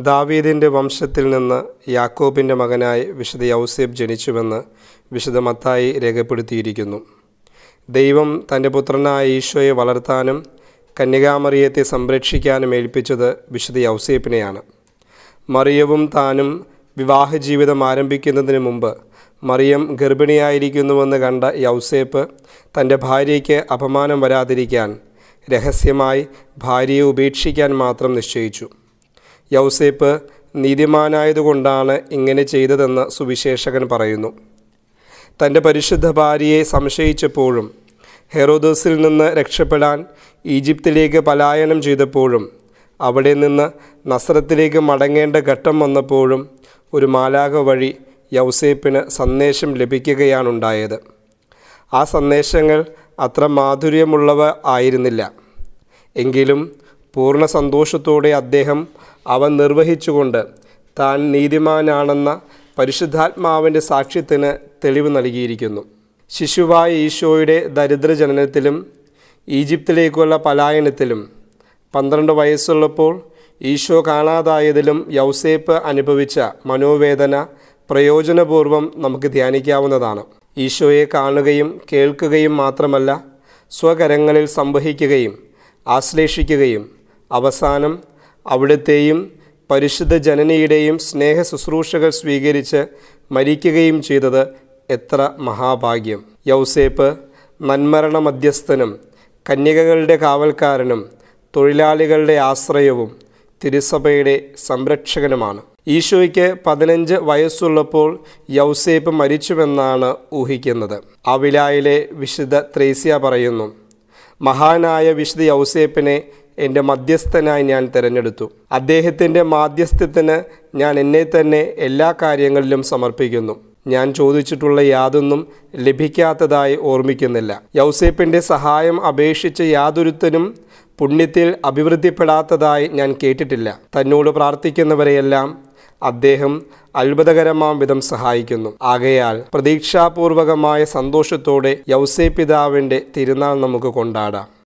ദാവീദിൻ്റെ വംശത്തിൽ നിന്ന് യാക്കോബിൻ്റെ മകനായി വിശുദ്ധ യൗസേബ് ജനിച്ചുവെന്ന് വിശുദ്ധ മത്തായി രേഖപ്പെടുത്തിയിരിക്കുന്നു ദൈവം തൻ്റെ പുത്രനായ ഈശോയെ വളർത്താനും കന്യകാമറിയത്തെ സംരക്ഷിക്കാനും ഏൽപ്പിച്ചത് വിശുദ്ധ യൗസേപ്പിനെയാണ് മറിയവും താനും വിവാഹ ജീവിതം ആരംഭിക്കുന്നതിന് മുമ്പ് മറിയം ഗർഭിണിയായിരിക്കുന്നുവെന്ന് കണ്ട യൗസേപ്പ് തൻ്റെ ഭാര്യയ്ക്ക് അപമാനം വരാതിരിക്കാൻ രഹസ്യമായി ഭാര്യയെ ഉപേക്ഷിക്കാൻ മാത്രം നിശ്ചയിച്ചു യൗസേപ്പ് നീതിമാനായതുകൊണ്ടാണ് ഇങ്ങനെ ചെയ്തതെന്ന് സുവിശേഷകൻ പറയുന്നു തൻ്റെ പരിശുദ്ധ ഭാര്യയെ സംശയിച്ചപ്പോഴും ഹെറോദോസിൽ നിന്ന് രക്ഷപ്പെടാൻ ഈജിപ്തിലേക്ക് പലായനം ചെയ്തപ്പോഴും അവിടെ നിന്ന് നസ്രത്തിലേക്ക് മടങ്ങേണ്ട ഘട്ടം വന്നപ്പോഴും ഒരു മാലാക വഴി യൗസേപ്പിന് സന്ദേശം ലഭിക്കുകയാണുണ്ടായത് ആ സന്ദേശങ്ങൾ അത്ര മാധുര്യമുള്ളവ ആയിരുന്നില്ല എങ്കിലും പൂർണ്ണ സന്തോഷത്തോടെ അദ്ദേഹം അവ നിർവഹിച്ചുകൊണ്ട് താൻ നീതിമാനാണെന്ന പരിശുദ്ധാത്മാവിൻ്റെ സാക്ഷ്യത്തിന് തെളിവ് നൽകിയിരിക്കുന്നു ശിശുവായ ഈശോയുടെ ദരിദ്രജനനത്തിലും ഈജിപ്തിലേക്കുള്ള പലായനത്തിലും പന്ത്രണ്ട് വയസ്സുള്ളപ്പോൾ ഈശോ കാണാതായതിലും യൗസേപ്പ് അനുഭവിച്ച മനോവേദന പ്രയോജനപൂർവം നമുക്ക് ധ്യാനിക്കാവുന്നതാണ് ഈശോയെ കാണുകയും കേൾക്കുകയും മാത്രമല്ല സ്വകരങ്ങളിൽ സംവഹിക്കുകയും ആശ്ലേഷിക്കുകയും അവസാനം അവിടുത്തെയും പരിശുദ്ധ ജനനിയുടെയും സ്നേഹ ശുശ്രൂഷകൾ സ്വീകരിച്ച് മരിക്കുകയും ചെയ്തത് എത്ര മഹാഭാഗ്യം യൗസേപ്പ് നന്മരണ മധ്യസ്ഥനും കന്യകകളുടെ കാവൽക്കാരനും തൊഴിലാളികളുടെ ആശ്രയവും തിരുസഭയുടെ സംരക്ഷകനുമാണ് ഈശോയ്ക്ക് പതിനഞ്ച് വയസ്സുള്ളപ്പോൾ യൗസേപ്പ് മരിച്ചുവെന്നാണ് ഊഹിക്കുന്നത് അവിലായിലെ വിശുദ്ധ ത്രേസ്യ പറയുന്നു മഹാനായ വിശുദ്ധ യൗസേപ്പിനെ എൻ്റെ മധ്യസ്ഥനായി ഞാൻ തിരഞ്ഞെടുത്തു അദ്ദേഹത്തിൻ്റെ മാധ്യസ്ഥത്തിന് ഞാൻ എന്നെ തന്നെ എല്ലാ കാര്യങ്ങളിലും സമർപ്പിക്കുന്നു ഞാൻ ചോദിച്ചിട്ടുള്ള യാതൊന്നും ലഭിക്കാത്തതായി ഓർമ്മിക്കുന്നില്ല യൗസേപ്പിൻ്റെ സഹായം അപേക്ഷിച്ച യാതൊരുത്തനും പുണ്യത്തിൽ അഭിവൃദ്ധിപ്പെടാത്തതായി ഞാൻ കേട്ടിട്ടില്ല തന്നോട് പ്രാർത്ഥിക്കുന്നവരെയെല്ലാം അദ്ദേഹം അത്ഭുതകരമാം വിധം സഹായിക്കുന്നു ആകയാൽ പ്രതീക്ഷാപൂർവകമായ സന്തോഷത്തോടെ യൗസേ പിതാവിൻ്റെ തിരുനാൾ നമുക്ക് കൊണ്ടാടാം